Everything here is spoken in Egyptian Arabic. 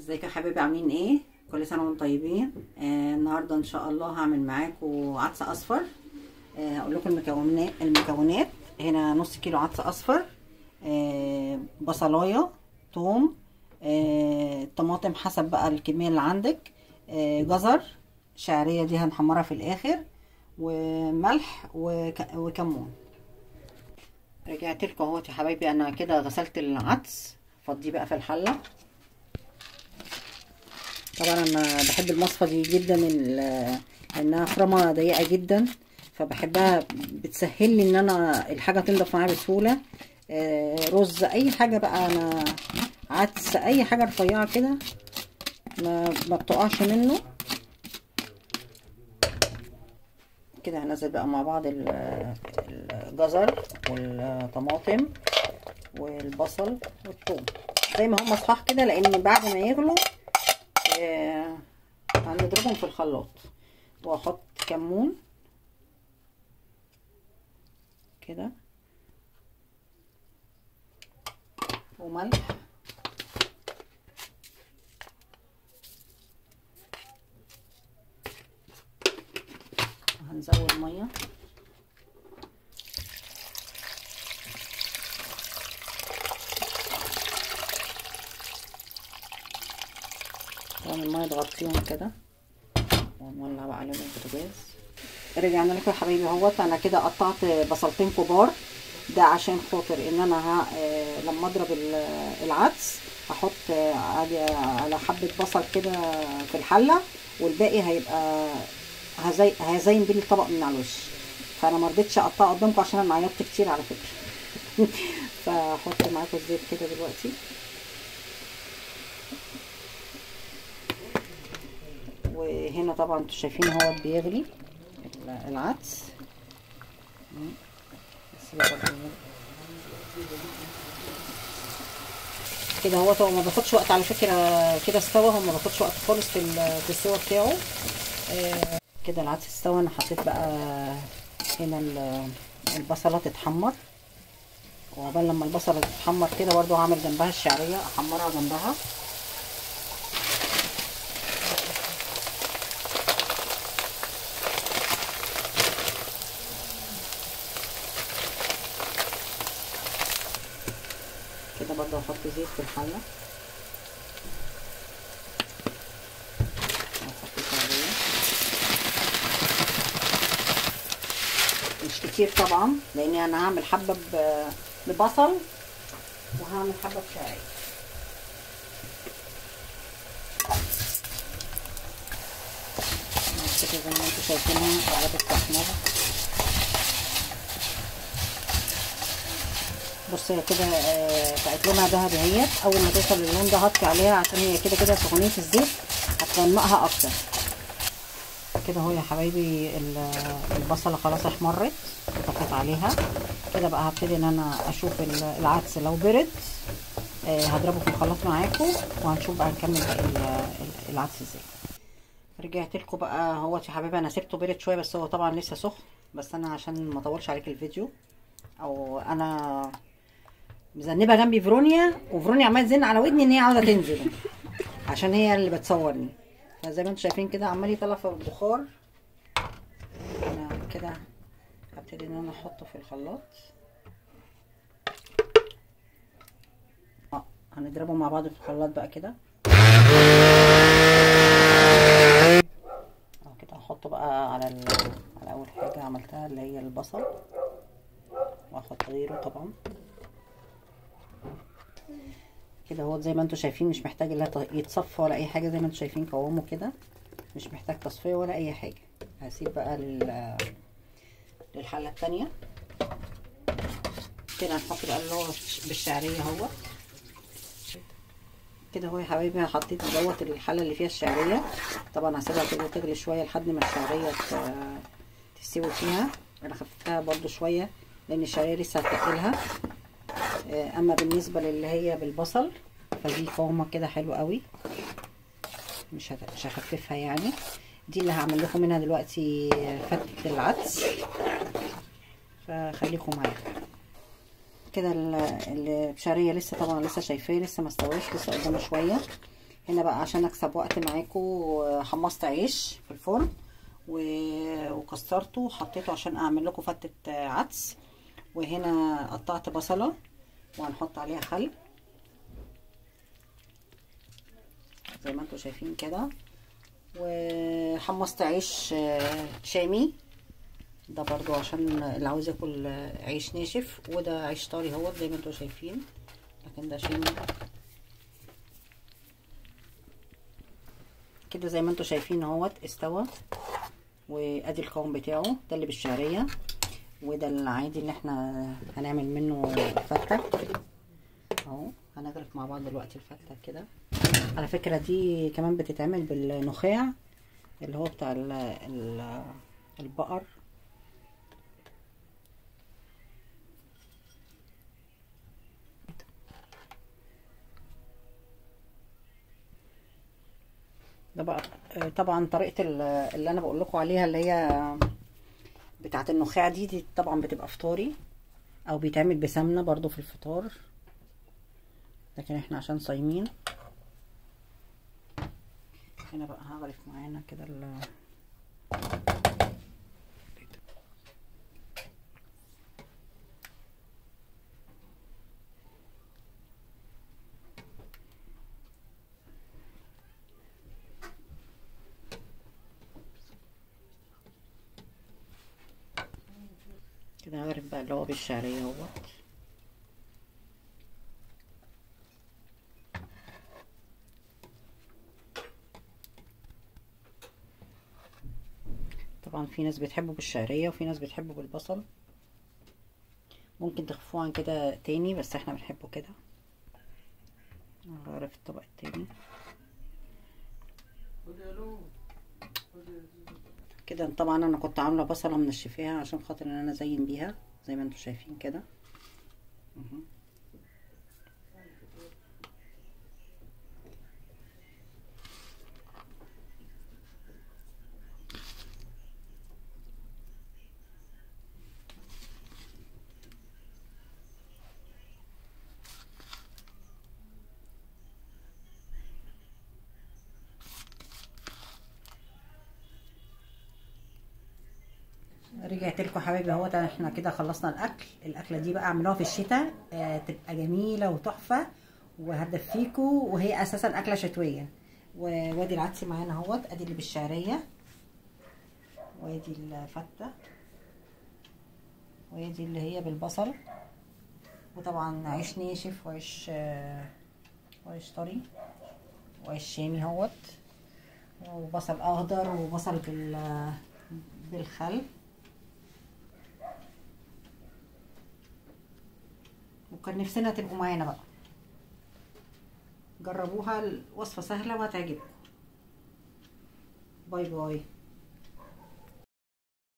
ازيكم يا حبايبي عاملين ايه كل سنه وانتم طيبين آه النهارده ان شاء الله هعمل معاكم عدس اصفر آه هقول لكم المكونات المكونات هنا نص كيلو عدس اصفر آه بصلايه توم آه طماطم حسب بقى الكميه اللي عندك آه جزر شعريه دي هنحمرها في الاخر وملح وك... وكمون رجعت لكم اهوت يا حبايبي انا كده غسلت العدس فضيه بقى في الحله طبعا انا بحب المصفى دي جدا لانها خرمه ضيقه جدا فبحبها بتسهل لي ان انا الحاجه تنضف معايا بسهوله رز اي حاجه بقى انا عدس اي حاجه رفيعه كده ما ما بتقعش منه كده هنزل بقى مع بعض الجزر والطماطم والبصل والثوم زي ما هم صحاح كده لان بعد ما يغلوا آه هنضربهم في الخلاط واحط كمون كده وملح هنزود ميه طبعا الميه تغطيهم كده ونولع بقى عليهم البوتاجاز رجعنا لكم يا حبايبي اهوت انا كده قطعت بصلتين كبار ده عشان خاطر ان انا ها آه لما اضرب العدس هحط آه على حبه بصل كده في الحله والباقي هيبقى هزي هزين بين الطبق من على الوش فانا ما رضيتش اقطعه قدامكم عشان انا عيطت كتير على فكره فاحط معاكم الزيت كده دلوقتي وهنا طبعا انتوا شايفين هو بيغلي العدس كده هو طبعا ما بياخدش وقت على فكره كده استوى هو ما بياخدش وقت خالص في في السوا بتاعه آه كده العدس استوى انا حطيت بقى هنا البصله تتحمر وعقبال لما البصله تتحمر كده برضو هعمل جنبها الشعريه احمرها جنبها كده برضو هحط زيت في الحله مش كتير طبعا لان انا هعمل حبه ببصل وهعمل حبه بشعريه كده زي ما انتم شايفينها قربت تحمر بص هي كده بقت لونها ذهبي اهيت اول ما توصل للون ده هطفي عليها عشان هي كده كده سخونيه الزيت هتغمقها اكتر كده اهو يا حبايبي البصله خلاص احمرت طفيت عليها كده بقى هبتدي ان انا اشوف العدس لو برد هضربه في الخلاط معاكم وهنشوف بقى نكمل باقي العدس ازاي رجعت لكم بقى اهوت يا حبايبي انا سبته برد شويه بس هو طبعا لسه سخن بس انا عشان ما اطولش عليك الفيديو او انا مذنبه جنبي فرونيا وفرونيا عماله تزن على ودني ان هي عاوزه تنزل عشان هي اللي بتصورني فزي ما انتم شايفين كده عمال يطلع في البخار انا كده هبتدي ان انا احطه في الخلاط اه هنضربه مع بعض في الخلاط بقى كده اه كده هحطه بقى على على اول حاجه عملتها اللي هي البصل واحط غيره طبعا كده هو زي ما انتم شايفين مش محتاج الا يتصفى ولا اي حاجه زي ما انتم شايفين قوامه كده مش محتاج تصفيه ولا اي حاجه هسيب بقى لل للحله الثانيه كده هنحط بقى اللي هو بالشعريه اهو كده اهو يا حبايبي حطيت دوت الحله اللي فيها الشعريه طبعا هسيبها كده تغلي شويه لحد ما الشعريه تستوي فيها انا خففتها برده شويه لان الشعريه لسه هتقلها اما بالنسبه للي هي بالبصل فدي قوامه كده حلو قوي مش مش هخففها يعني دي اللي هعمل لكم منها دلوقتي فتة العدس فخليكم معايا كده البشارية لسه طبعا لسه شايفاه لسه ما استويش لسه قدامه شوية هنا بقى عشان اكسب وقت معاكم حمصت عيش في الفرن وكسرته وحطيته عشان اعمل لكم فتة عدس وهنا قطعت بصلة وهنحط عليها خل زي ما انتم شايفين كده وحمصت عيش شامي ده برضو عشان اللي عاوز ياكل عيش ناشف وده عيش طري اهوت زي ما انتم شايفين لكن ده شامي كده زي ما انتم شايفين اهوت استوى وادي القوام بتاعه ده اللي بالشعريه وده العادي اللي احنا هنعمل منه فته اهو هنغرف مع بعض دلوقتي الفته كده على فكره دي كمان بتتعمل بالنخاع اللي هو بتاع ال ال البقر ده بقى طبعا طريقه اللي انا بقول لكم عليها اللي هي بتاعه النخاع دي دي طبعا بتبقى فطاري او بيتعمل بسمنه برضو في الفطار لكن احنا عشان صايمين هنا بقى هغرف معانا كده ال كده هغرف بقى اللي هو بالشعرية اهوت طبعا في ناس بتحبه بالشعرية وفي ناس بتحبه بالبصل ممكن تخفوه عن كده تاني بس احنا بنحبه كده هغرف الطبق التاني كده طبعا انا كنت عامله بصله منشفاها عشان خاطر ان انا ازين بيها زي ما انتم شايفين كده رجعت لكم حبايبي اهوت احنا كده خلصنا الاكل الاكله دي بقى اعملوها في الشتاء آه تبقى جميله وتحفه وهتدفيكوا وهي اساسا اكله شتويه وادي العدس معانا اهوت ادي اللي بالشعريه وادي الفته وادي اللي هي بالبصل وطبعا عيش ناشف وعيش آه وعيش طري وعيش شامي اهوت وبصل اخضر وبصل بال بالخل وكان نفسنا تبقوا معانا بقى جربوها الوصفة سهلة وهتعجبكم باي باي